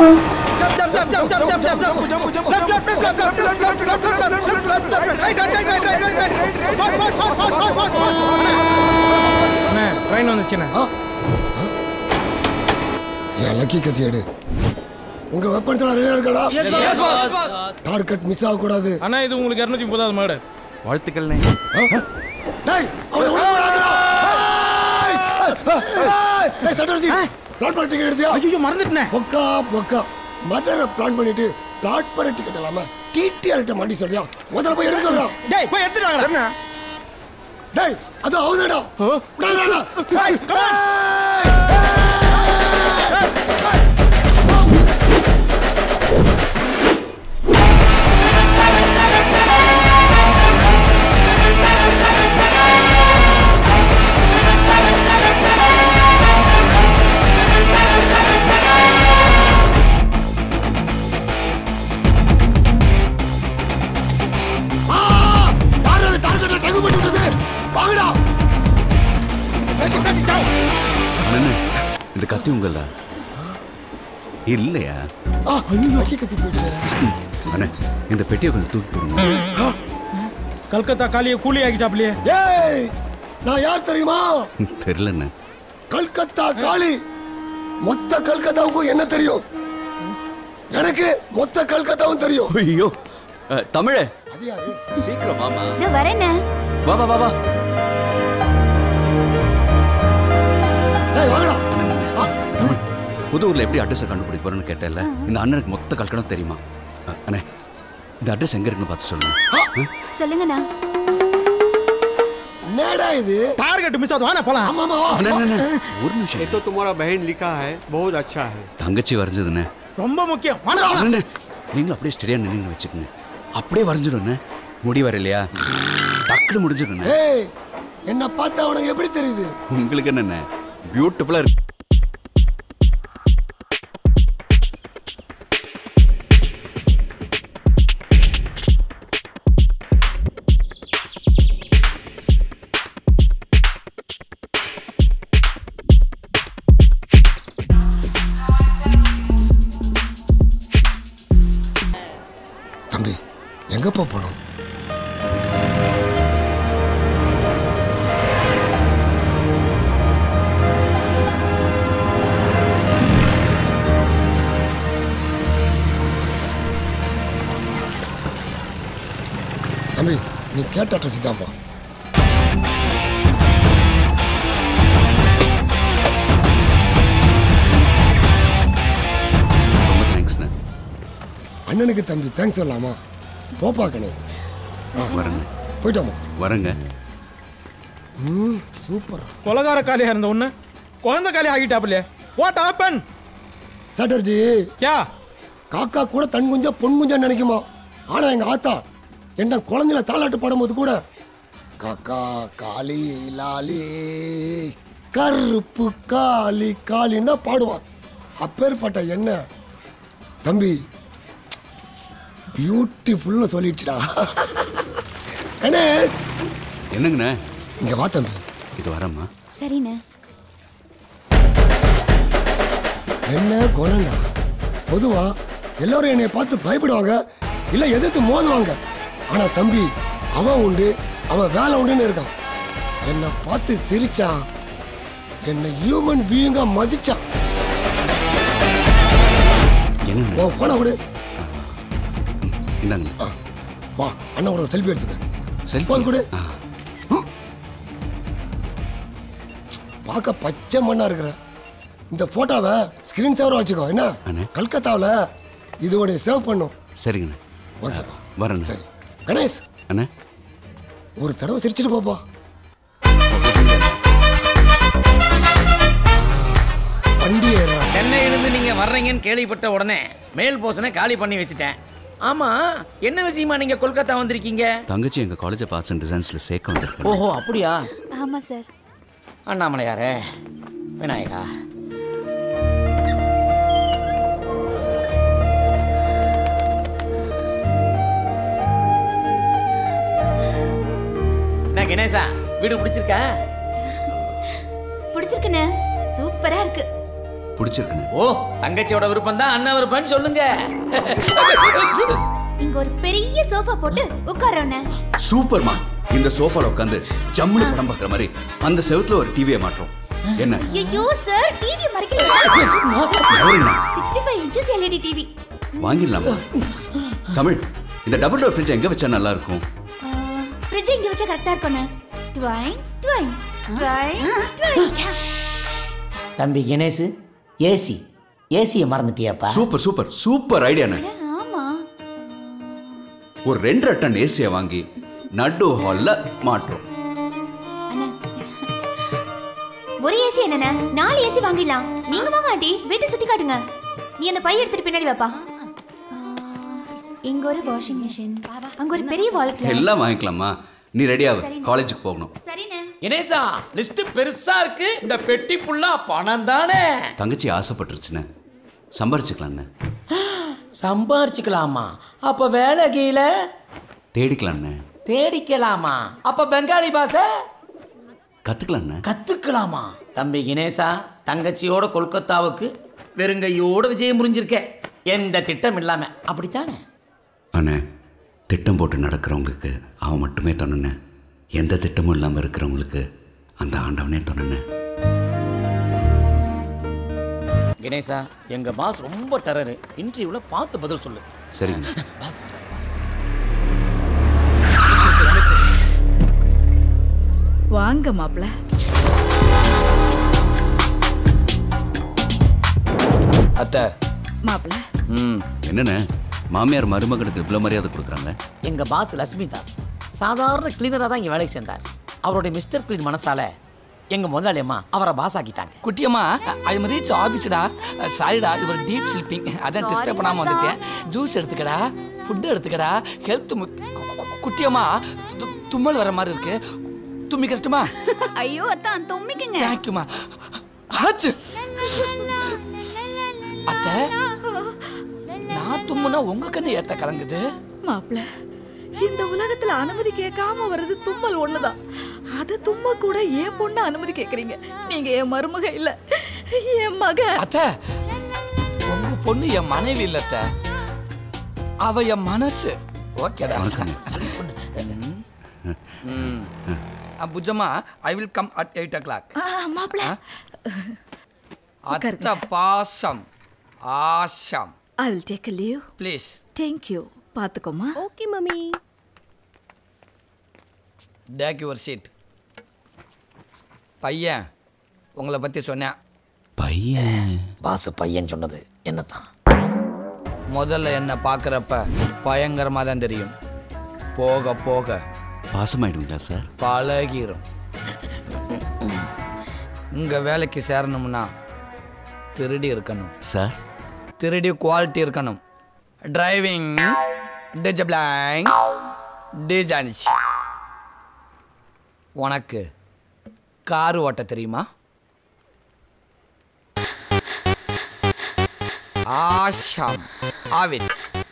Train வந்துச்சுண்ணே என் lucky கத்தி எடு உங்க வெப்பன்ஸ் எல்லாம் ரெடியா இருக்கடா டார்கெட் மிஸ் ஆக கூடாது அண்ணா இது உங்களுக்கு இரநூத்தி முப்பதாவது மர்டர் வாழ்த்துக்கள்ண்ணே டேய் அவனை விட கூடாதுடா ஏய்! ஏய்! ஏய், சட்டர்ஜி பிளாட் பண்ண டிக்கெட் எடுத்தியா ஐயோ மறந்துட்டேன் பொக்கா பொக்கா மதரை பிளான் பண்ணிட்டு பிளாட் பண்ண டிக்கெட் இல்லாம டிடிஆர் கிட்ட மாட்டி சொல்றியா முதல்ல போய் எடுக்க சொல்றான் டேய் போய் எடுத்துட்டு வாங்கடா டேய் அது அவதடா விடாதடா Guys, come on. ஆ! யார் அது டார்கெட்ல டகு பண்ணி விட்டது வாங்கடா அண்ணே இந்த கத்தி உங்களா இல்லையா ஆ ஐயோ லக்கி கத்தி போயிடுச்சு அண்ணே இந்த பெட்டியை கொஞ்சம் தூக்கி கொடுங்க கல்கத்தா காலியை கூலி ஆகிட்டாப்லையே ஏய் நான் யார் தெரியுமா தெரிலண்ணே கல்கத்தா காளி மொத்த கல்கத்தாவுக்கும் என்ன தெரியும் எனக்கு மொத்த கல்கத்தாவும் தெரியும் ஐயோ அஹ், தமிழே அது யாரு சீக்கிரம் வாமா இதோ வரேண்ணே வா வா வா வா டேய் வாங்கடா அண்ணே, அண்ணே, அண்ணே. தமிழ் புது ஊர்ல எப்படி அட்ரஸை கண்டுபிடிக்க போறேன்னு கேட்டேன்ல இந்த அண்ணனுக்கு மொத்த கல்கடம் தெரியுமா அஹ், அண்ணே இந்த அட்ரஸ் எங்க இருக்குன்னு பார்த்து சொல்லுங்க சொல்லுங்கண்ணா என்னடா இது டார்கெட் மிஸ் ஆகுது வாண்ணே போலாம் ஆமா ஆமா வா அண்ணே, அண்ணே, அண்ணே, ஒரு நிமிஷம் ये तो तुम्हारा बहन लिखा है बहुत अच्छा है தங்கச்சி வரைஞ்சதுண்ணே ரொம்ப முக்கியம் வாண்ணே போலாம். அண்ணே நீங்களும் அப்படியே ஸ்டெடியா நின்று வச்சுக்கோங்க அப்படியே வரைஞ்சிடும்ண்ணே முடி வர இல்லையா டக்குனு முடிஞ்சிடும்ண்ணே ஏய் என்ன பார்த்தா உனக்கு எப்படி தெரியுது உங்களுக்கு என்னண்ணே பியூட்டிஃபுல்லா இருக்கு தம்பி எங்கப்பா போனோம் தம்பி நீ கேட்ட அட்ரஸ் தான்ப்பா ரொம்ப தேங்க்ஸ்ண்ணே அண்ணனுக்கு தம்பி தேங்க்ஸ் சொல்லலாமா போப்பா கணேஷ் வரேங்க போயிட்டோமா வரேங்க ம் சூப்பர் கொலகார காலியா இருந்த ஒண்ணு குழந்தை காலி ஆகிட்டாப்லையே வாட் ஹேப்பன் சட்டர்ஜி கியா காக்கா கூட தன் குஞ்சா பொன் குஞ்சா நினைக்குமா ஆனா எங்க ஆத்தா என்ன குழந்தைல தாலாட்டு பாடும்போது கூட காக்கா காளி லாலி கருப்பு காளி காளின்னு தான் பாடுவான் அப்பேற்பட்ட என்ன தம்பி பியூட்டிஃபுல்னு சொல்லிடுச்சுடா கணேஷ் என்னங்கண்ணே இங்க வா தம்பி இது வரேம்மா சரிண்ணே என்ன குணம்டா பொதுவா எல்லாரும் என்னை பார்த்து பயப்படுவாங்க இல்ல எதிர்த்து மோதுவாங்க ஆனா தம்பி அவன் உண்டு அவன் வேலை உண்டுன்னு இருக்கான் என்னை பார்த்து சிரிச்சான் என்னை ஹியூமன் பீயிங்கா மதிச்சான் என்னண்ணே உன் போன விடு இந்தாங்க வா அண்ணா கூட செல்ஃபி எடுத்துக்க செல்ஃபி போஸ் கொடு ஆ. பார்க்க பச்சை மண்ணா இருக்கிற இந்த போட்டோவை ஸ்கிரீன் சேவரா வச்சுக்கோ என்ன அண்ணே. கல்கத்தாவில் இது உடைய சேவ் பண்ணும் சரிங்கண்ணே ஓகே வரேண்ணே சரி கணேஷ் அண்ணே ஒரு தடவை சிரிச்சிட்டு போப்பா வண்டி ஏறுறா சென்னையிலிருந்து நீங்க வர்றீங்கன்னு கேள்விப்பட்ட உடனே மேல் போசனை காலி பண்ணி வச்சுட்டேன் ஆமா என்ன விஷயமா நீங்க கொல்கத்தா வந்திருக்கீங்க தங்கச்சி எங்க காலேஜ் ஆஃப் ஆர்ட்ஸ் அண்ட் டிசைன்ஸ்ல சேர்க்க வந்திருக்கேன் ஓஹோ அப்படியா ஆமா சார் அண்ணாமலையாரே விநாயகா என்ன கணேசா வீடு பிடிச்சிருக்கா பிடிச்சிருக்குண்ணே சூப்பரா இருக்கு பிடிச்சிருக்குண்ணே ஓ தங்கச்சியோட விருப்பம் தான் அண்ணன் விருப்பம்னு சொல்லுங்க இங்க ஒரு பெரிய சோஃபா போட்டு உட்காரோண்ணே சூப்பர்மா இந்த சோஃபால உட்காந்து ஜம்முனு படம் பார்க்குற மாதிரி அந்த செவுத்துல ஒரு டிவியை மாட்டுறோம் என்ன ஐயோ சார் டிவி மறைக்கிறீங்க எவருண்ணா? Sixty five inches LED TV வாங்கிடலாமா தமிழ் இந்த டபுள் டோர் ஃப்ரிட்ஜ் எங்க வச்சா நல்லா இருக்கும் ஃப்ரிட்ஜ் இங்க வச்சா கரெக்டா இருக்கும்ண்ணே ட்வைன் ட்வைன் ட்வைன் ட்வைன் தம்பி கணேஷ் ஏசி ஏசியை மறந்துட்டியாப்பா சூப்பர் சூப்பர் சூப்பர் ஐடியாண்ணே ஆமா ஒரு ரெண்டரை டன் ஏசியை வாங்கி நடு ஹால்ல மாட்டுறோம் அண்ணா ஒரு ஏசி என்னண்ணே நாலு ஏசி வாங்கிடலாம் நீங்க வாங்க ஆண்டி வீட்டை சுத்தி காட்டுங்க நீ அந்த பை எடுத்துட்டு பின்னாடி வாப்பா ஆ, இங்க ஒரு வாஷிங் மிஷின் அங்க ஒரு பெரிய வால் எல்லாம் வாங்கிக்கலாமா நீ ரெடியாகு சரிண்ணே. காலேஜுக்கு போகணும் சரிண்ணே இனேசா லிஸ்ட் பெருசா இருக்கு இந்த பெட்டி புல்லா பணம் தானே தங்கச்சி ஆசைப்பட்டுருச்சுண்ணே சம்பாரிச்சுக்கலாண்ணே சம்பாரிச்சுக்கலாமா அப்ப வேலை கீழே தேடிக்கலாண்ணே தேடிக்கலாமா அப்ப பெங்காலி பாஷை கத்துக்கலாண்ணே கத்துக்கலாமா தம்பி கணேசா தங்கச்சியோட கொல்கத்தாவுக்கு வெறுங்கையோட விஜயம் புரிஞ்சிருக்க எந்த திட்டம் இல்லாம அப்படித்தானே அண்ணே திட்டம் போட்டு நடக்கிறவங்களுக்கு அவன் மட்டுமே தொண்ணனே எந்த திட்டமும் இல்லாமல் இருக்கிறவங்களுக்கு அந்த ஆண்டவனே தொண்ணனே கணேசா எங்க பாஸ் ரொம்ப டெரரு இன்டர்வியூல பார்த்து பதில் சொல்லு சரிங்க பாஸ் வர்றாரு, பாஸ் வாங்க மாப்ள அத்தை மாப்ள ம் என்னண்ணே மாமியார் மருமகனுக்கு இவ்வளோ மரியாதை கொடுக்குறாங்க எங்க பாஸ் லட்சுமி தாஸ் சாதாரண கிளீனரா தான் இங்க வேலைக்கு சேர்ந்தார் அவருடைய மிஸ்டர் கிளீன் மனசால எங்க முதலாளி அம்மா அவரை பாஸ் ஆக்கிட்டாங்க குட்டியம்மா ஐ எம் ரீச் ஆஃபீஸ்டா சாரிடா இது ஒரு டீப் ஸ்லிப்பிங் அதான் டிஸ்டர்ப் பண்ணாம வந்துட்டேன் ஜூஸ் எடுத்துக்கடா ஃபுட் எடுத்துக்கடா ஹெல்த் குட்டியம்மா து- தும்மல் வர மாதிரி இருக்கு தும்மி கட்டுமா ஐயோ அத்தான் தும்மிக்குங்க தேங்க்யூமா ஆச்சு அத்தை நான் தும்முனா உங்க கண்ணு ஏத்த கலங்குது மாப்ள இந்த உலகத்துல அனுமதி கேட்காம வர்றது தும்மல் ஒண்ணுதான் அத தும்ம கூட என் பொண்ணு அனுமதி கேக்குறீங்க நீங்க என் மருமக இல்ல என் மக அத்தை உங்க பொண்ணு என் மனைவி இல்ல அத்தை அவ என் மனசு ஓகேடா புஜமா I will come at eight o'clock ஆ, மாப்ள அத்த பாசம் ஆஷம் I will take a leave please thank you பாத்துக்கோமா okay mummy take your seat பையன் உங்களை பற்றி சொன்னேன் பையன் பாஸ் பையன் சொன்னது என்னதான் முதல்ல என்னை பார்க்குறப்ப பயங்கரமாக தான் தெரியும் போக போக பாசமாயிடுங்களா சார் பழகிரும் இங்கே வேலைக்கு சேரணும்னா திருடி இருக்கணும் சார் திருடி குவாலிட்டி இருக்கணும் டிரைவிங் டிஜபிளாங் டிஜானிச் உனக்கு கார் ஓட்ட தெரியுமா ஆஷாம் ஆவித்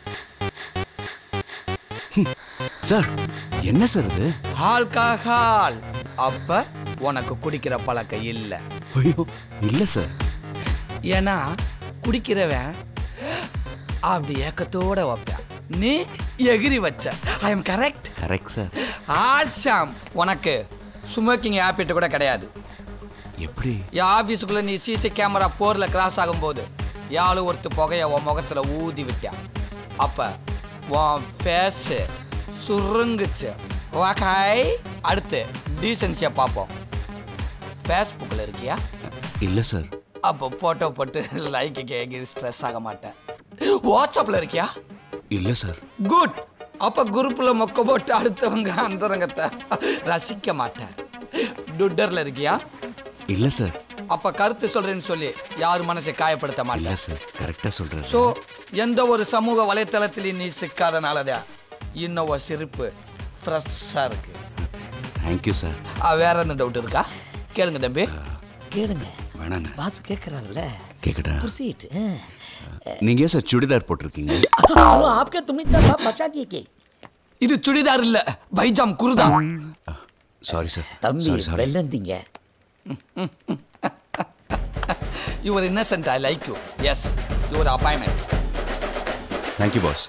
சார் என்ன சார் இது ஆல்கஹால் அப்ப உனக்கு குடிக்கிற பழக்கம் இல்லை ஐயோ இல்லை சார் ஏன்னா குடிக்கிறவன் அப்படி ஏக்கத்தோட வைப்பான் நீ எகிரி வச்ச I am correct correct sir awesome உனக்கு ஸ்மோக்கிங் ஹேபிட் கூட கிடையாது எப்படி என் ஆஃபீஸுக்குள்ள நீ சிசி கேமரா ஃபோரில் கிராஸ் ஆகும்போது யாழ் ஒருத்து புகைய உன் முகத்தில் ஊதி விட்டான் அப்போ உன் ஃபேஸு சுருங்குச்சு ஓகே அடுத்து டீசன்சியை பார்ப்போம் ஃபேஸ்புக்கில் இருக்கியா இல்லை சார் அப்போ ஃபோட்டோ போட்டு லைக்கு கேட்க ஸ்ட்ரெஸ் ஆக மாட்டேன் வாட்ஸ்அப்பில் இருக்கியா இல்லை சார் குட் அப்போ குரூப்பில் மொக்க போட்டு அடுத்தவங்க அந்தரங்கத்தை ரசிக்க மாட்டேன் டுட்டரில் இருக்கியா இல்லை சார் அப்ப கருத்து சொல்றேன்னு சொல்லி யார் மனசை காயப்படுத்த இல்லை மாட்டேன் சார் கரெக்டாக சொல்கிறேன் ஸோ எந்த ஒரு சமூக வலைத்தளத்திலையும் நீ சிக்காதனாலதான் இன்னும் ஒரு சிரிப்பு ஃப்ரெஷ்ஷாக இருக்கு தேங்க்யூ சார் ஆ, வேற என்ன டவுட் இருக்கா கேளுங்க தம்பி கேளுங்க வேணாண்ணே பாஸ் கேட்குறாருல்ல கேட்கட்டா ப்ரொசீட் நீங்கள் ஏன் சார் சுடிதார் போட்டிருக்கீங்க हेलो आपके तुम इतना साफ बचा दिए के இது சுடிதார் இல்ல பைஜாம் குருதா சாரி சார் தம்பி சாரி சாரி வெள்ளந்தீங்க your innocent I like you yes your appointment thank you boss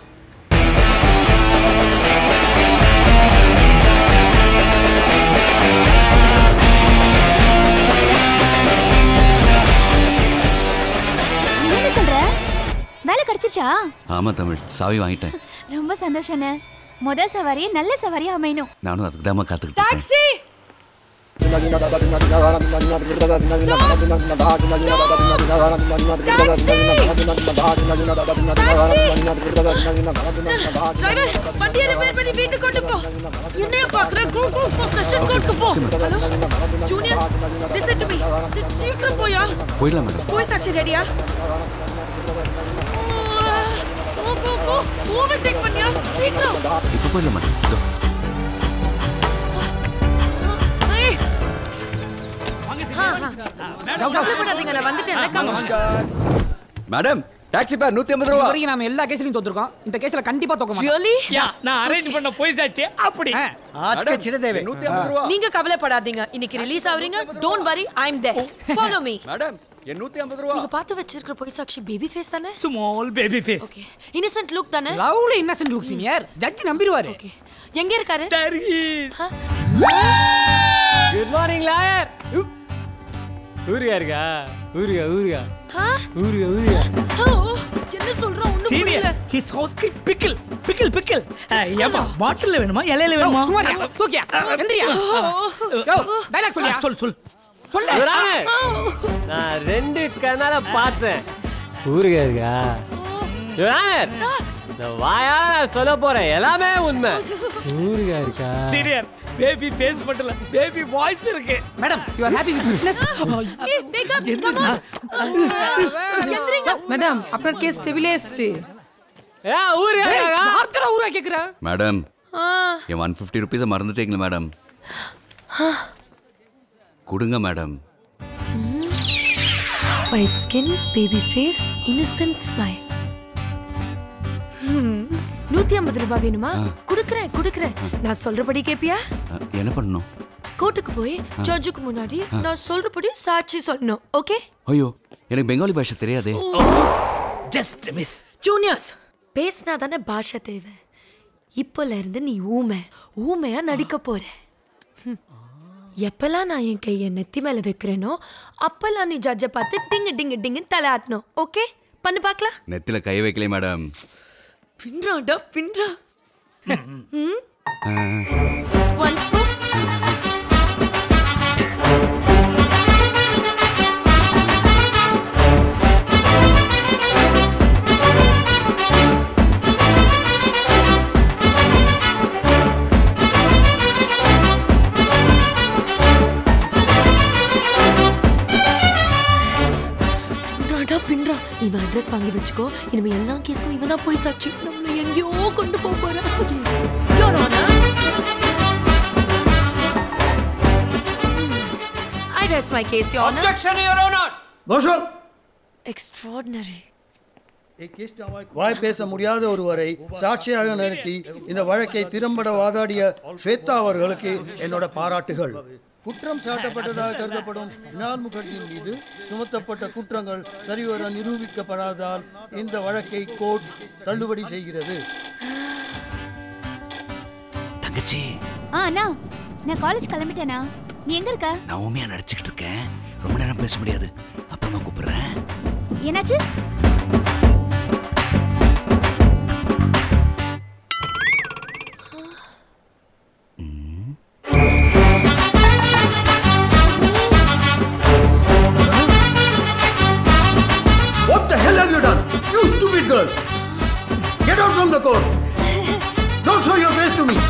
நீ என்ன சொல்ற வேலை கிடைச்சிருச்சா ஆமாம் தமிழ் சாவி வாங்கிட்டேன் ரொம்ப சந்தோஷண்ணே முத சவாரி நல்ல சவாரியா அமையணும் நானும் அதுக்கு தாம்மா காத்துக்கிட்டு இருக்கேன். டாக்ஸி டிரைவர் வண்டியை ரிப்பேர் பண்ணி வீட்டுக்கு கொண்டு போ என்னைய பாக்குற கோ கோ கோ ஸ்டேஷன் கொண்டு போ hello juniors listen to me சீக்கிரம் போயா போயிடலாம் மேடம் போய் சாட்சி ரெடியா கோ கோ கோ ஓவர்டேக் பண்ணியா சீக்கிரம் இப்போ போயிடலாம் மேடம் இதோ. ஏய். ஆ, ஆ. கவலைப்படாதீங்க நான் வந்துட்டேன் மேடம் டாக்ஸி பேர் நூற்றி ஐம்பது ரூபா வரைக்கும் நாம எல்லா கேஸ்லயும் தோத்துருக்கோம் இந்த கேஸ்ல கண்டிப்பா தோக்க மாட்டோம் ரியலி யா நான் அரேஞ்ச் பண்ண போய் சாச்சு அப்படி மேடம், நூத்தி ஐம்பது ரூபா நீங்க கவலைப்படாதீங்க இன்னைக்கு ரிலீஸ் ஆவறீங்க don't worry I am there follow me madam என் நூற்றி ஐம்பது ரூபா நீங்க பார்த்து வச்சிருக்கிற பொய் சாட்சி பேபி ஃபேஸ் தானே small baby face okay innocent look தானே லவ்ல இன்னசென்ட் லுக் சீனியர் ஜட்ஜ் நம்பிடுவாரு ஓகே எங்க இருக்காரு குட் மார்னிங் லாயர் ஊருகா இருக்கா ஊருகா ஊருகா ஆ? ஊருகா ஊருகா ஓ, என்ன சொல்றோம் ஒண்ணும் புரியல senior his house kid pickle pickle pickle ஏப்பா பாட்டில்ல வேணுமா இலையில வேணுமா சும்மா இரு. தூக்கியா எந்திரியா யோ டைலாக் சொல்லியா சொல் சொல் சொல்லு இவராங்க நான் ரெண்டு கண்ணால பார்த்தேன் ஊருகா இருக்கா இவராங்க நான் வாயால நான் சொல்ல போறேன் எல்லாமே உண்மை ஊருகா இருக்கா சீனியர் பேபி ஃபேஸ் மட்டும் இல்ல பேபி வாய்ஸ் இருக்கு madam you are happy with fitness ஏய் wake up come on எந்திரிங்க ম্যাডাম আপনার কেস টেবিলে এসছে ஏ ஊருகா இருக்கா ஆர்த்தரா ஊரா கேக்குற மேடம் ஆ, என் ஒன் ஃபிஃப்டி ருபீஸை மறந்துட்டீங்களா மேடம் கொடுங்க madam white skin baby face innocent smile ஹம், நூத்தி ஐம்பது ரூபாய் வேணுமா குடுக்கறேன் குடுக்கறேன் நான் சொல்றபடி கேப்பியா அஹ், என்ன பண்ணணும் கோர்ட்டுக்கு போய் ஜட்ஜுக்கு முன்னாடி நான் சொல்றபடி சாட்சி சொல்லணும் ஓகே ஐயோ எனக்கு பெங்காலி பாஷை தெரியாதே ஜஸ்ட் மிஸ் ஜூனியர்ஸ் பேசினா தானே பாஷை தேவை இப்போல இருந்து நீ ஊமை ஊமையா நடிக்க போற ஹம். எப்பெல்லாம் நான் என் கையை நெத்தி மேல வைக்கிறேனோ அப்பெல்லாம் நீ ஜட்ஜை பார்த்து டிங்கு டிங்கு டிங்குன்னு தலை ஆட்டணும் ஓகே பண்ணு பார்க்கலாம் நெத்தில கை வைக்கல மேடம் பின்றாடா பின்றா அஹ், ஒன்ஸ் மோர் பின்றாடா பின்றா இவன் அட்ரஸ் வாங்கி வச்சுக்கோ இனிமே எல்லா கேஸும் இவன் தான் போய் சாட்சி நம்மளை எங்கேயோ கொண்டு போக போறான் Your Honor. I rest my case, Your Honor. வருஷம் Extraordinary. வாய் பேச முடியாத ஒருவரை சாட்சியாக நிறுத்தி இந்த வழக்கை திறம்பட வாதாடிய ஸ்வேதா அவர்களுக்கு என்னோட பாராட்டுகள் குற்றம் சாட்டப்பட்டதாக கருதப்படும் பினால் முகர்ஜியின் மீது சுமத்தப்பட்ட குற்றங்கள் சரிவர நிரூபிக்கப்படாததால் இந்த வழக்கை கோர்ட் தள்ளுபடி செய்கிறது தங்கச்சி ஆ அண்ணா நான் காலேஜ் கிளம்பிட்டேனா நீ எங்க இருக்க நான் உண்மையா நடிச்சுக்கிட்டு இருக்கேன் ரொம்ப நேரம் பேச முடியாது அப்புறமா கூப்பிடுறேன் என்னாச்சு What the hell have you done? You stupid girl! Get out from the court! Don't show your face to me!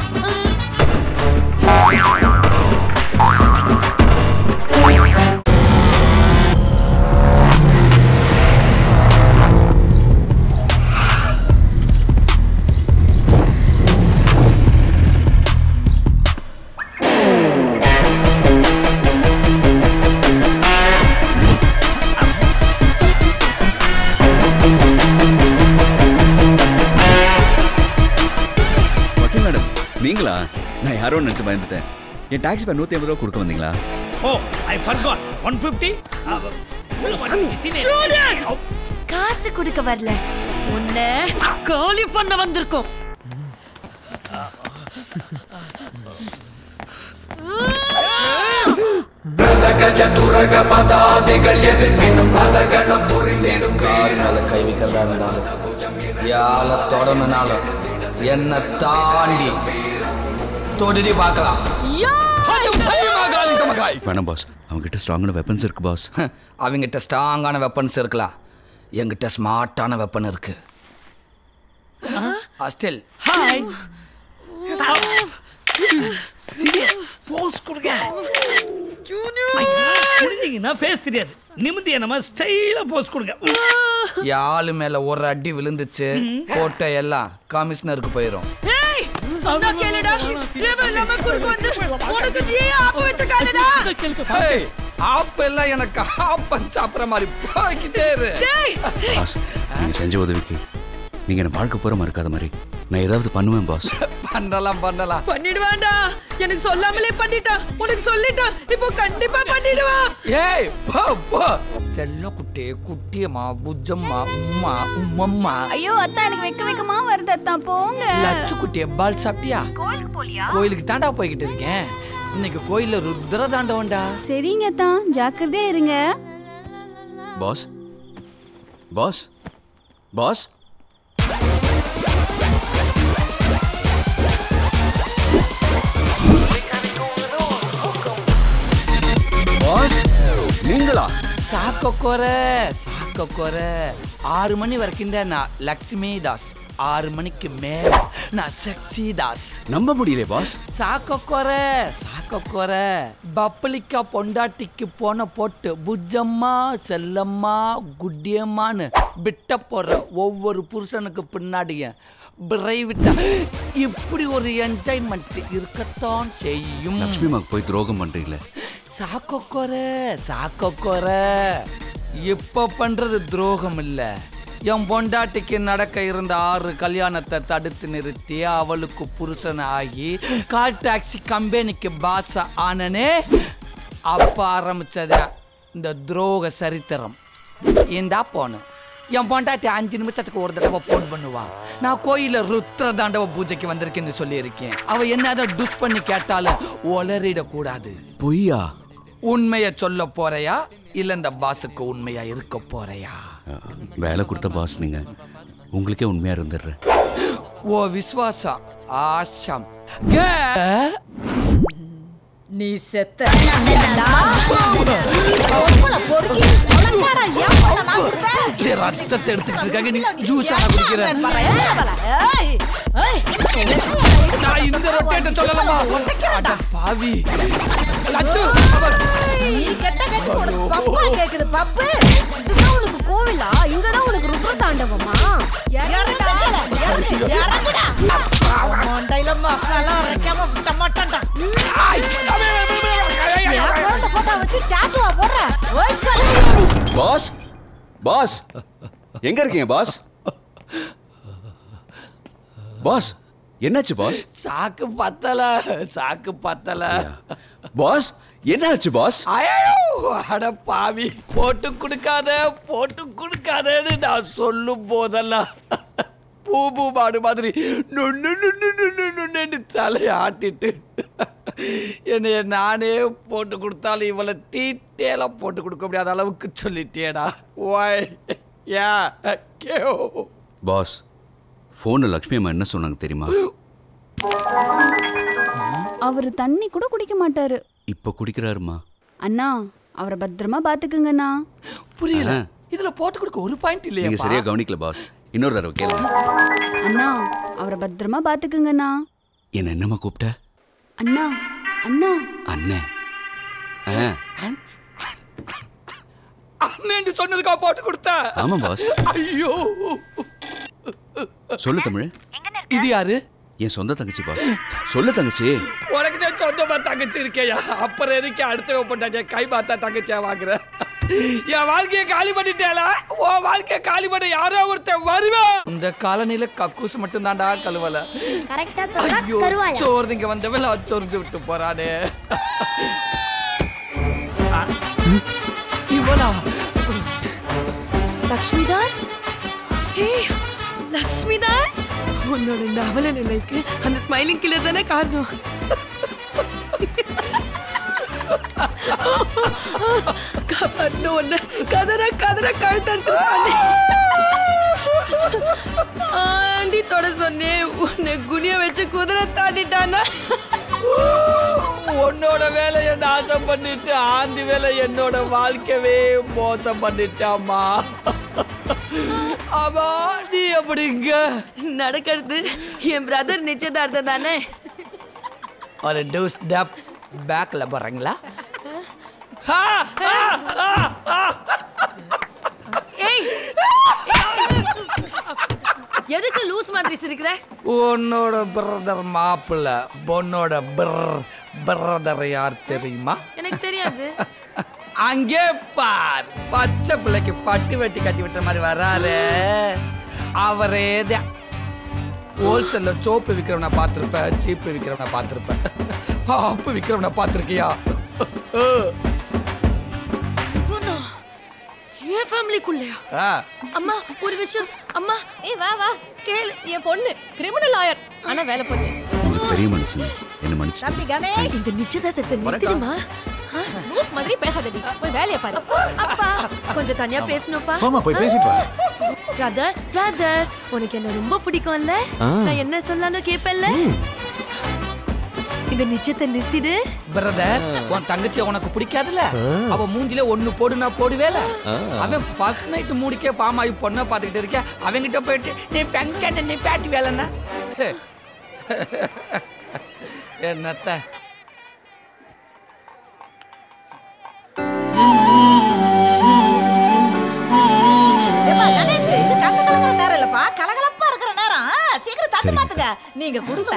வக்கீல் மேடம் நீங்களா நான் யாரோ நினைச்சு பயந்துட்டேன் என் டாக்ஸி பேர் நூற்றி ஐம்பது ரூபா கொடுக்க வந்தீங்களா oh I forgot one fifty ஜூலியஸ் காசு கொடுக்க வரல உன்னை காலி பண்ண வந்திருக்கோம் கார் மேல கை வைக்கிறதா இருந்தாலும் யால தொடர்னாலும் என்னை தாண்டி தொடுடி பார்க்கலாம் வேணாம் பாஸ் அவங்ககிட்ட ஸ்ட்ராங்கான வெப்பன்ஸ் இருக்கு பாஸ் அவங்ககிட்ட ஸ்ட்ராங்கான வெப்பன்ஸ் இருக்கலாம் என்கிட்ட ஸ்மார்ட்டான வெப்பன் இருக்கு ஸ்டில் ஹாய் போஸ் கொடுங்க முடிஞ்சீங்கன்னா ஃபேஸ் தெரியாது நிமிந்திய நம்ம ஸ்டைலா போஸ் கொடுங்க யாழு மேல ஒரு அடி விழுந்துச்சு கோட்டை எல்லாம் கமிஷனருக்கு போயிடும் ஏய் சொன்னா கேளுடா தேவையில்லாம குறுக்கு வந்து உனக்கு நீ ஆப்பு வச்ச காலடா ஹேய், ஆப் எல்லாம் எனக்கு ஆப்பம் சாப்பிட்ற மாதிரி போய்கிட்டே இரு டேய் பாஸ் நீங்க செஞ்ச உதவிக்கு நீங்க என்ன வாழ்க்கை பூரா மறக்காத மாதிரி நான் ஏதாவது பண்ணுவேன் பாஸ் பண்ணலாம் பண்ணலாம் பண்ணிடுவான்டா எனக்கு சொல்லாமலே பண்ணிட்டான் உனக்கு சொல்லிட்டான் இப்போ கண்டிப்பா பண்ணிடுவான் ஏய் போ போ செல்ல குட்டி குட்டியம்மா புஜம்மா உம்மா உம்மம்மா ஐயோ அத்தா எனக்கு வெக்க வெக்கமா வருது அத்தா போங்க லட்சு குட்டிய பால் சாப்பிட்டியா கோயிலுக்கு தாண்டா போய்கிட்டு இருக்கேன் இன்னைக்கு கோயில்ல ருத்ர தாண்டவன்டா சரிங்க அத்தா ஜாக்கிரதையா இருங்க பாஸ் பாஸ் பாஸ் பாஸ் நீங்களா சாக்கொக்கோர சாக்கொக்கோர ஆறு மணி வரைக்கும் தான் நான் லக்ஷ்மி தாஸ் ஆறு மணிக்கு மேல நான் செக்ஸி தாஸ் நம்ப முடியல பாஸ் சாக்கொக்கோர சாக்கொக்கோர பப்பளிக்கா பொண்டாட்டிக்கு போன போட்டு புஜம்மா செல்லம்மா குட்டியம்மான்னு விட்ட போற ஒவ்வொரு புருஷனுக்கு பின்னாடியும் பிரைவிட்டா இப்படி ஒரு என்ஜாய்மெண்ட் இருக்கத்தான் செய்யும் லக்ஷ்மி அம்மாக்கு போய் துரோகம் பண்றீங்களே சாக்கொக்கோர சாக்கொக்கோர இப்ப பண்றது துரோகம் இல்ல என் பொண்டாட்டிக்கு நடக்க இருந்த ஆறு கல்யாணத்தை தடுத்து நிறுத்தி அவளுக்கு புருஷன் ஆகி கால் டாக்ஸி கம்பெனிக்கு பாஸ் ஆனனே அப்ப ஆரம்பிச்சத இந்த துரோக சரித்திரம் இந்தா போனேன் என் பொண்டாட்டி அஞ்சு நிமிஷத்துக்கு ஒரு தடவை ஃபோன் பண்ணுவா நான் கோயில ருத்ர தாண்டவ பூஜைக்கு வந்திருக்கேன்னு சொல்லியிருக்கேன் அவ என்னதான் டுஸ் பண்ணி கேட்டாலும் ஒளரிடக்கூடாது பொய்யா உண்மைய சொல்ல போறையா இல்ல இந்த பாஸுக்கு உண்மையா இருக்க போறையா வேலை கொடுத்த பாஸ் நீங்க உங்களுக்கே உண்மையா இருந்துடுறேன் ஓ விஸ்வாசம் ஆஷம் நீ செத்த ரத்தத்தை எடுத்துக்கிட்டு இருக்காங்க நீ ஜூஸ் குடிக்கிற நான் இந்த ரொட்டேட்ட சொல்லலாமா அட பாவி லட்சு அவர் நீ கெட்ட கெட்ட உனக்கு பப்பா கேக்குது பப்பு இதுதான் உனக்கு கோவிலா இங்கதான் உனக்கு ருத்ர தாண்டவமா இறங்குடா இறங்கு இறங்குடா மண்டையில மசாலா அரைக்காம விட்ட மாட்டான்டா என் குழந்தை போட்டோ வச்சு டாட்டுவா போடுற ஓய் கலை. பாஸ் பாஸ் எங்க இருக்கீங்க பாஸ் பாஸ் என்னாச்சு பாஸ் சாக்கு பத்தல சாக்கு பத்தல பாஸ் என்னாச்சு பாஸ் ஐயோ அட பாவி போட்டு கொடுக்காத போட்டு கொடுக்காதன்னு நான் சொல்லும் போதெல்லாம் பூ பூ மாடு மாதிரி நுண்ணு நுண்ணு நுண்ணு நுண்ணுன்னு தலையை ஆட்டிட்டு என்னைய நானே போட்டு கொடுத்தாலும் இவளை டீட்டெயிலாக போட்டு கொடுக்க முடியாத அளவுக்கு சொல்லிட்டேடா ஓய் யா கேஓ பாஸ் ஃபோனில் லக்ஷ்மி அம்மா என்ன சொன்னாங்க தெரியுமா அவர் தண்ணி கூட குடிக்க மாட்டாரு இப்போ குடிக்கிறாருமா அண்ணா அவரை பத்திரமா பாத்துக்குங்கண்ணா புரியல ஆ. இதுல போட்டு கொடுக்க ஒரு பாயிண்ட் நீங்க இல்லையா சரியா கவனிக்கல பாஸ் இன்னொரு தடவை கேளுங்க அண்ணா அவரை பத்திரமா பாத்துக்குங்கண்ணா என்ன என்னம்மா கூப்பிட்ட அண்ணா அண்ணா அண்ணே ஆ அண்ணன் சொன்னதுக்கா போட்டு கொடுத்த ஆமா பாஸ் ஐயோ சொல்லு தமிழ் இது யாரு என் சொந்த தங்கச்சி பாஸ் சொல்லு தங்கச்சி உனக்கு தான் சொந்தமா தங்கச்சி இருக்கையா அப்புறம் எதுக்கு அடுத்த பொண்டாட்டிய கை பார்த்தா தங்கச்சியா வாங்குற என் வாழ்க்கைய காலி பண்ணிட்டேல உன் வாழ்க்கைய காலி பண்ண யாரோ ஒருத்தன் வருவான் இந்த காலனில கக்கூஸ் மட்டும் தான்டா கழுவல கரெக்டா ஐயோ சோறு நீங்க வந்தவன் சொரிஞ்சு விட்டு போறானே இவளா ஏய் லக்ஷ்மி தாஸ் உன்னோட இந்த அவல நிலைக்கு அந்த ஸ்மைலிங் கில்லர் தானே காரணம் கவர்ந்து ஒண்ணு கதற கதற கழுத்தறுத்து ஆண்டி தொட சொன்னேன் உன்னை குனிய வச்சு குதிரை தாண்டிட்டானா உன்னோட வேலையை நாசம் பண்ணிட்டு ஆந்தி வேலை என்னோட வாழ்க்கையவே மோசம் பண்ணிட்டாமா ஆமா நீ எப்படிங்க நடக்கிறது என் பிரதர் நிச்சயதார்த்தம் தானே ஒரு டூ ஸ்டெப் பேக்ல போறீங்களா ஏய் எதுக்கு லூஸ் மாதிரி சிரிக்கிற உன்னோட பிரதர் மாப்பிள்ள பொண்ணோட பிர் பிரதர் யார் தெரியுமா எனக்கு தெரியாது அங்கே பார் பச்சை பிள்ளைக்கு பட்டு வெட்டி கட்டி விட்ட மாதிரி வராரு அவரே தான் ஹோல்சேல்ல சோப்பு விற்கிறவனை பார்த்துருப்பேன் சீப்பு விற்கிறவனை பார்த்துருப்பேன் ஆப்பு விற்கிறவனை பார்த்துருக்கியா இவனா? என் ஃபேமிலிக்குள்ளயா ஆ அம்மா ஒரு விஷயம் அம்மா ஏய் வா வா கேளு என் பொண்ணு கிரிமினல் லாயர் ஆனா வேலை போச்சு பெரிய மனுஷன் என்ன மன்னிச்சு தம்பி கணேஷ் இந்த நிச்சயதார்த்தத்தை நிறுத்திடுமா லூஸ் மாதிரி பேசாதடி போய் வேலையை பாரு அப்பா கொஞ்சம் தனியா பேசணும்ப்பா போம்மா, போய் பேசிட்டு வா. பிரதர் பிரதர் உனக்கு என்ன ரொம்ப பிடிக்கும்ல ஆ. நான் என்ன சொல்லணும் கேப்பல்ல இந்த நிச்சயத்தை நிறுத்திடு பிரதர் உன் தங்கச்சி உனக்கு பிடிக்காதுல்ல அவ மூஞ்சில ஒண்ணு போடு நான் போடுவேல ஆ. அவன் ஃபர்ஸ்ட் நைட் மூடிக்கே பாமாயி பொண்ணை பார்த்துக்கிட்டு இருக்கேன் அவங்கிட்ட போயிட்டு நீ பெங்க நீ பேட்டி வேலைன்னா என்னத்த ஏப்பா கணேஷ் இது கண்ணு கலங்குற நேரம் இல்லப்பா கலகலப்பா இருக்கிற நேரம் ஆ, சீக்கிரம் தட்டு மாத்துங்க நீங்க கொடுக்கல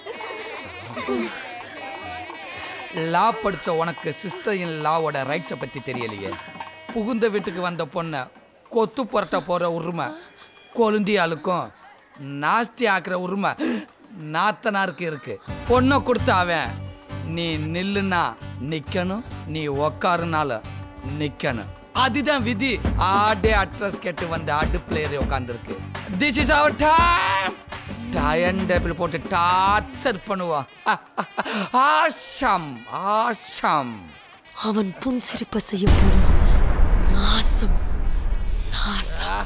லா படிச்ச உனக்கு சிஸ்டர் இன் லாவோட ரைட்ஸை பத்தி தெரியலையே புகுந்த வீட்டுக்கு வந்த பொண்ணை கொத்து புரட்ட போற உரிமை கொழுந்தியாளுக்கும் நாஸ்தி ஆக்குற உரிமை நாத்தனாருக்கு இருக்கு பொண்ணை கொடுத்த அவன் நீ நில்லுனா நிக்கணும் நீ உக்காருனாலும் நிக்கணும் அதுதான் விதி ஆடே அட்ரஸ் கேட்டு வந்த அடுப்புல ஏறி உட்காந்துருக்கு திஸ் இஸ் அவர் டைம் டயன் டேபிள் போட்டு டார்ச்சர் பண்ணுவா ஆஷம் ஆஷம் அவன் புன்சிரிப்ப செய்ய போறான் நாசம் நாசம்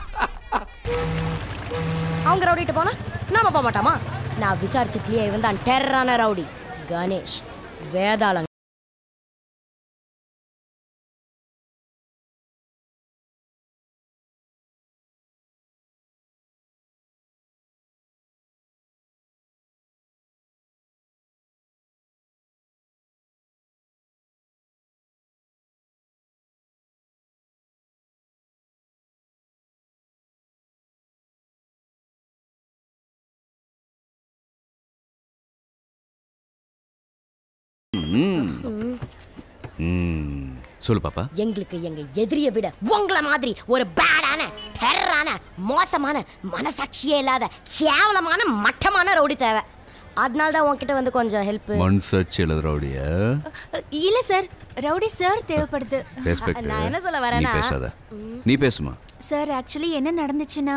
அவங்க ரவுடிட்டு போனா நாம போக மாட்டோமா நான் விசாரிச்சதுலயே இவன் தான் டெரரான ரவுடி கணேஷ் வேதாளம் ம். ம். சொல்லு பாப்பா எங்களுக்கு எங்க எதிரிய விட உங்களை மாதிரி ஒரு பேடான டெரரான மோசமான மனசாட்சியே இல்லாத கேவலமான மட்டமான ரவுடி தேவை அதனால தான் உன்கிட்ட வந்து கொஞ்சம் ஹெல்ப் மண் சர்ச் எழுதுறோடைய இல்ல சார் ரவுடி சார் தேவைப்படுது ரெஸ்பெக்ட் நான் என்ன சொல்ல நீ வரேன்னா பேசாத நீ பேசுமா சார் ஆக்சுவலி என்ன நடந்துச்சுன்னா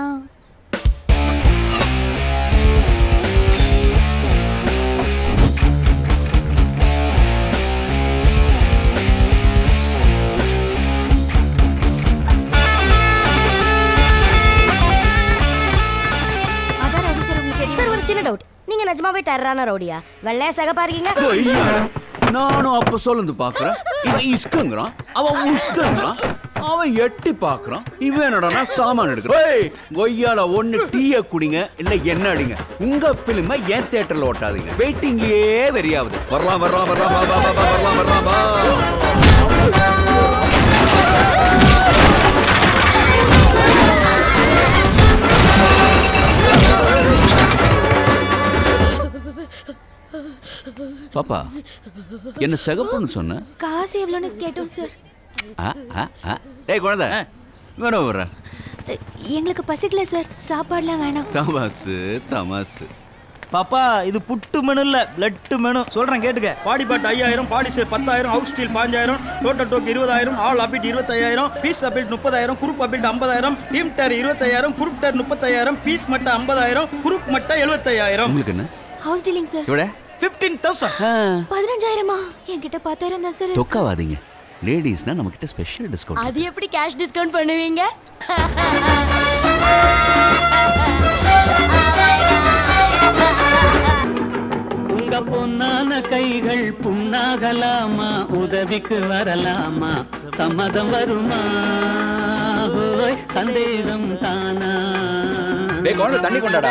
அதான் ரவுடி சார் உங்களுக்கு சார் ஒரு சின்ன டவுட் நீங்க நிஜமாவே டெரரான ரவுடியா வெள்ளையா சகப்பா இருக்கீங்க கொய்யால. நானும் அப்ப சொல்லுந்து பாக்குறேன் இவன் இஸ்குங்கிறான் அவன் உஸ்குங்கிறான் அவன் எட்டி பாக்குறான் இவன் என்னடா சாமான் எடுக்கிறான் ஏய், கொய்யால ஒண்ணு டீய குடிங்க இல்ல என்ன அடிங்க உங்க பிலிம ஏன் தியேட்டர்ல ஓட்டாதீங்க வெயிட்டிங்லயே வெறியாவது வரலாம் வரலாம் வரலாம் வா, வா, வா, வா, வரலாம் வரலாம் வா பாப்பா என்ன சிகப்புன்னு சொன்ன காசு எவ்வளோன்னு கேட்டோம் சார் ஆ, ஆ, ஆ. டேய் குழந்தை வேணும் வர்ற எங்களுக்கு பசிக்கல சார் சாப்பாடுலாம் வேணாம் தமாசு தமாசு பாப்பா இது புட்டு மெனு இல்ல பிளட் மெனு சொல்றேன் கேட்டுக்க பாடி பாட் ஐயாயிரம் பாடி சே பத்தாயிரம் ஹவுஸ் ஸ்டீல் பாஞ்சாயிரம் டோட்டல் டோக் இருபதாயிரம் ஆல் அபிட் இருபத்தாயிரம் பீஸ் அபிட் முப்பதாயிரம் குரூப் அபிட் ஐம்பதாயிரம் டீம் டர் இருபத்தாயிரம் குரூப் டர் முப்பத்தாயிரம் பீஸ் மட்டை ஐம்பதாயிரம் குரூப் மட்டை எழுபத்தையாயிரம் உங்களுக்கு என்ன ஹவுஸ் டீலிங் சார் எவ்வளோ ஃபிஃப்டீன் தௌசண்ட் பதினஞ்சாயிரமா என்கிட்ட பத்தாயிரம் தான் சார் தொக்காவாதீங்க லேடிஸ்னா நம்ம கிட்ட ஸ்பெஷல் டிஸ்கவுண்ட் அது எப்படி கேஷ் டிஸ்கவுண்ட் பண்ணுவீங்க உங்க பொன்னான கைகள் புண்ணாகலாமா உதவிக்கு வரலாமா சம்மதம் வருமா ஹோய், சந்தேகம் தானா டேய் குழந்தை தண்ணி கொண்டாடா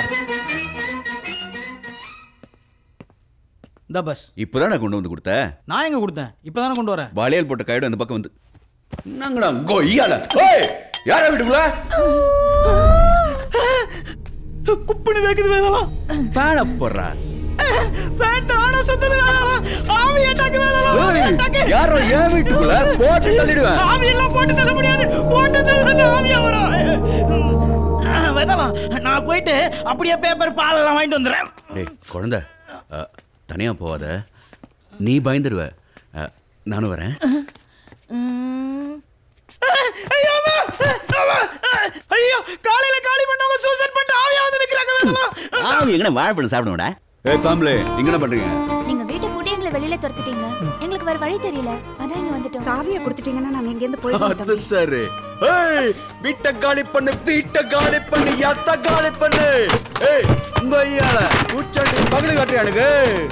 இந்த பஸ் இப்போதானே கொண்டு வந்து கொடுத்த நான் எங்க கொடுத்தேன் இப்பதானே கொண்டு வரேன் வளையல் போட்ட கையோட அந்த பக்கம் வந்து என்னங்கடா கொய்யால ஓய் யாரா வீட்டுக்குள்ள குப்பினி வைக்குது வேதலாம் ஃபேனை போடுறா ஃபேன் தானா சுத்தது வேதலாம் ஆவி அட்டாக்கு வேதலாம் ஏய், அட்டாக்கு யாரோ ஏன் வீட்டுக்குள்ள போட்டு தள்ளிடுவேன் ஆவி எல்லாம் போட்டு தள்ள முடியாது போட்டு தள்ள ஆவியா வரும் வேதலாம் நான் போயிட்டு அப்படியே பேப்பர் பால் எல்லாம் வாங்கிட்டு வந்துடுறேன் டேய் குழந்தை அ, தனியா போகாத நீ பயந்துடுவ அ, நானும் வரேன் ஐயோ அம்மா! அம்மா! ஐயோ காலையில காலி பண்ணவங்க சூசைட் பண்ணிட்டு ஆவியா வந்து நிக்கிறாங்க வேதலாம் ஆவி எங்கன வாழைப்பழம் சாப்பிடுவோடா ஏய் பாம்பளே இங்க என்ன பண்றீங்க நீங்க வீட்டை பூட்டி எங்களை வெளியில துரத்திட்டீங்க எங்களுக்கு வேற வழி தெரியல அதான் இங்க வந்துட்டோம் சாவியை கொடுத்துட்டீங்கன்னா நாங்க இங்க இருந்து போயிடுவோம் அது சரி ஏய் வீட்டை காலி பண்ணு வீட்டை காலி பண்ணு எத்த காலி பண்ணு ஏய் உங்க ஐயால உச்சாட்டி பகலு காட்டுறானுங்க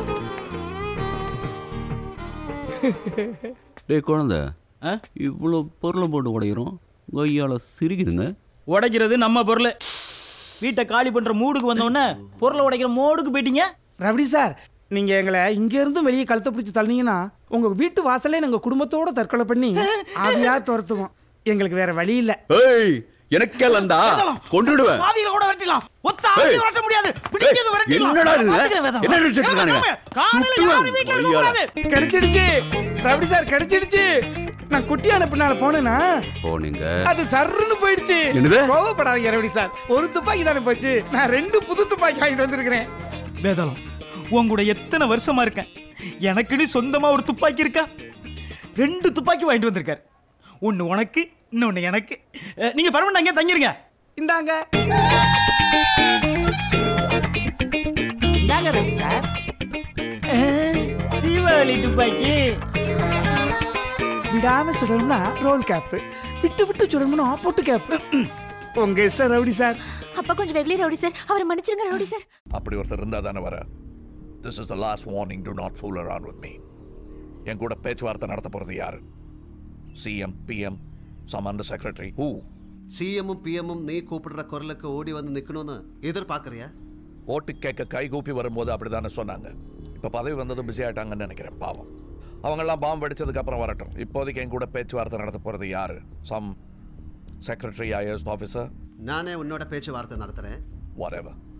டேய் குழந்தை இவ்வளோ பொருளை போட்டு உடையிறோம் உங்க ஐயால சிரிக்குதுங்க உடைக்கிறது நம்ம பொருள் வீட்டை காலி பண்ற மூடுக்கு வந்த உடனே பொருளை உடைக்கிற மோடுக்கு போயிட்டீங்க ரபடி சார் நீங்க எங்களை இங்க இருந்து வெளியே கழுத்தை பிடிச்சி தள்ளினீங்கன்னா உங்க வீட்டு வாசலே நாங்க குடும்பத்தோட தற்கொலை பண்ணி ஆவியா துரத்துவோம் எங்களுக்கு வேற வழி இல்ல ஏய் எனக்கேலண்டா கொன்றுடுவேன் ஆவியில கூட விரட்டிடலாம் ஒத்த ஆவியில ஏய். விரட்ட முடியாது பிடிக்கிறது விரட்டிடலாம் என்னடா இது? பாத்துக்கிறேன் வேதம். என்ன நினைச்சிட்டு இருக்கானுங்க? காலையில யாரும் வீட்டுல இருக்க கூடாது கிடைச்சிடுச்சு ரபடி சார் கிடைச்சிடுச்சு நான் குட்டி அனுப்பினால போனேன்னா போனீங்க அது சர்ருன்னு போயிடுச்சு என்னது? கோவப்படாதீங்க ரபடி சார் ஒரு துப்பாக்கி தானே போச்சு நான் ரெண்டு புது துப்பாக்கி வாங்கிட்டு வந்திருக்கிறேன் வேதாளம் உன் கூட எத்தனை வருஷமா இருக்கேன் எனக்குன்னு சொந்தமா ஒரு துப்பாக்கி இருக்கா ரெண்டு துப்பாக்கி வாங்கிட்டு வந்திருக்காரு ஒன்னு உனக்கு இன்னொன்னு எனக்கு அஹ், நீங்க பரவாயில்ல அங்கே தங்கிருங்க இந்தாங்க இந்தாங்க ரபடி சார் தீபாவளி துப்பாக்கி விடாம சுடணும்னா ரோல் கேப் விட்டு விட்டு சுடணும்னா பொட்டு கேப் உங்க இஷ்டம் ரவுடி சார் அப்பா கொஞ்சம் வெகுளி ரவுடி சார் அவரை மன்னிச்சிருங்க ரவுடி சார் அப்படி ஒருத்தர் இருந்தா தானே வர this is the last warning do not fool around with me என் கூட பேச்சுவார்த்தை நடத்த போறது யாரு CM PM some under secretary who சிஎம்மும் பிஎம்மும் நீ கூப்பிடுற குரலுக்கு ஓடி வந்து நிக்கணும்னு எதிர்பார்க்கறியா ஓட்டு கேட்க கை கூப்பி வரும்போது அப்படிதானே சொன்னாங்க இப்போ பதவி வந்ததும் பிஸி ஆயிட்டாங்கன்னு நினைக்கிறேன் பாவம் அவங்கெல்லாம் பாம்பு வெடிச்சதுக்கு அப்புறம் வரட்டும் இப்போதைக்கு என் கூட பேச்சுவார்த்தை நடத்த போறது யாரு சம் செக்ரட்டரி ஐஎஸ் ஆஃபீஸர் நானே உன்னோட பேச்சுவார்த்தை நடத்துறேன் whatever